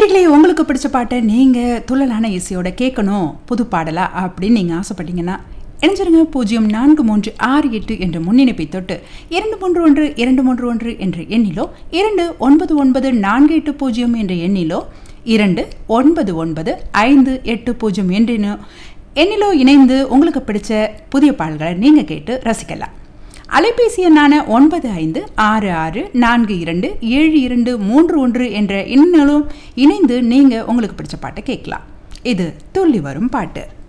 நேர்களே உங்களுக்கு பிடிச்ச பாட்டை நீங்கள் துள்ளலான இசையோட கேட்கணும் புது பாடலா அப்படின்னு நீங்கள் ஆசைப்பட்டீங்கன்னா இணைஞ்சிருங்க பூஜ்ஜியம் நான்கு மூன்று ஆறு எட்டு என்ற முன்னிணைப்பை தொட்டு இரண்டு மூன்று ஒன்று இரண்டு மூன்று ஒன்று என்ற எண்ணிலோ இரண்டு ஒன்பது ஒன்பது நான்கு எட்டு பூஜ்ஜியம் என்ற எண்ணிலோ இரண்டு ஒன்பது ஒன்பது ஐந்து எட்டு பூஜ்ஜியம் என்றினோ எண்ணிலோ இணைந்து உங்களுக்கு பிடிச்ச புதிய பாடல்களை நீங்கள் கேட்டு ரசிக்கலாம் அலைபேசி எண்ணான ஒன்பது ஐந்து ஆறு ஆறு நான்கு இரண்டு ஏழு இரண்டு மூன்று ஒன்று என்ற எண்ணிலும் இணைந்து நீங்கள் உங்களுக்கு பிடிச்ச பாட்டை கேட்கலாம் இது துள்ளி வரும் பாட்டு